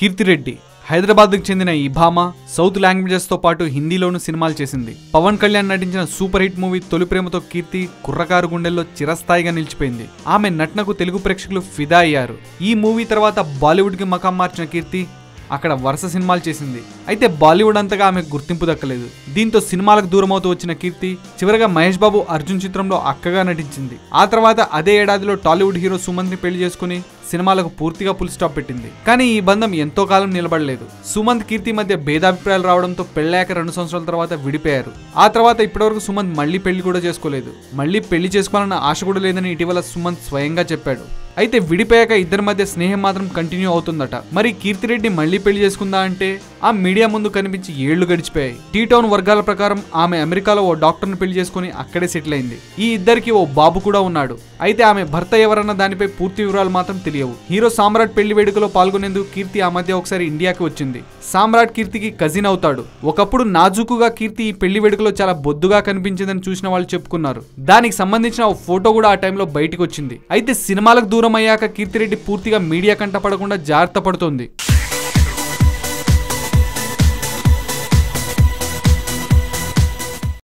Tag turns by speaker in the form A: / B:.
A: కీర్తిరెడ్డి హైదరాబాద్కు చెందిన ఈ భామ సౌత్ లాంగ్వేజెస్ తో పాటు హిందీలోనూ సినిమాలు చేసింది పవన్ కళ్యాణ్ నటించిన సూపర్ హిట్ మూవీ తొలి ప్రేమతో కీర్తి కుర్రకారు గుండెల్లో చిరస్థాయిగా నిలిచిపోయింది ఆమె నటనకు తెలుగు ప్రేక్షకులు ఫిదా అయ్యారు ఈ మూవీ తర్వాత బాలీవుడ్ కి మకాం మార్చిన కీర్తి అక్కడ వరుస సినిమాలు చేసింది అయితే బాలీవుడ్ అంతగా ఆమెకు గుర్తింపు దక్కలేదు దీంతో సినిమాలకు దూరమవుతూ వచ్చిన కీర్తి చివరగా మహేష్ బాబు అర్జున్ చిత్రంలో అక్కగా నటించింది ఆ తర్వాత అదే ఏడాదిలో టాలీవుడ్ హీరో సుమంత్ ని పెళ్లి చేసుకుని సినిమాలకు పూర్తిగా ఫుల్ స్టాప్ పెట్టింది కానీ ఈ బంధం ఎంతో కాలం నిలబడలేదు సుమంత్ కీర్తి మధ్య భేదాభిప్రాయాలు రావడంతో పెళ్ళాక రెండు సంవత్సరాల తర్వాత విడిపోయారు ఆ తర్వాత ఇప్పటివరకు సుమంత్ మళ్ళీ పెళ్లి కూడా చేసుకోలేదు మళ్ళీ పెళ్లి చేసుకోవాలన్న ఆశ కూడా లేదని ఇటీవల సుమంత్ స్వయంగా చెప్పాడు అయితే విడిపోయాక ఇద్దరి మధ్య స్నేహం మాత్రం కంటిన్యూ అవుతుందట మరి కీర్తిరెడ్డి మళ్ళీ పెళ్లి చేసుకుందా అంటే ఆ మీడియా ముందు కనిపించి ఏళ్లు గడిచిపోయాయి టీ టౌన్ వర్గాల ప్రకారం ఆమె అమెరికాలో ఓ డాక్టర్ని పెళ్లి చేసుకుని అక్కడే సెటిల్ అయింది ఈ ఇద్దరికి ఓ బాబు కూడా ఉన్నాడు అయితే ఆమె భర్త ఎవరన్న దానిపై పూర్తి వివరాలు మాత్రం తెలియవు హీరో సామ్రాట్ పెళ్లి వేడుకలో పాల్గొనేందుకు కీర్తి ఆ మధ్య ఒకసారి ఇండియాకి వచ్చింది సామ్రాట్ కీర్తికి కజిన్ అవుతాడు ఒకప్పుడు నాజుకుగా కీర్తి ఈ పెళ్లి వేడుకలో చాలా బొద్దుగా కనిపించిందని చూసిన వాళ్ళు చెప్పుకున్నారు దానికి సంబంధించిన ఓ ఫోటో కూడా ఆ టైంలో బయటికి వచ్చింది అయితే సినిమాలకు దూరం అయ్యాక కీర్తిరెడ్డి పూర్తిగా మీడియా కంట పడకుండా జాగ్రత్త పడుతోంది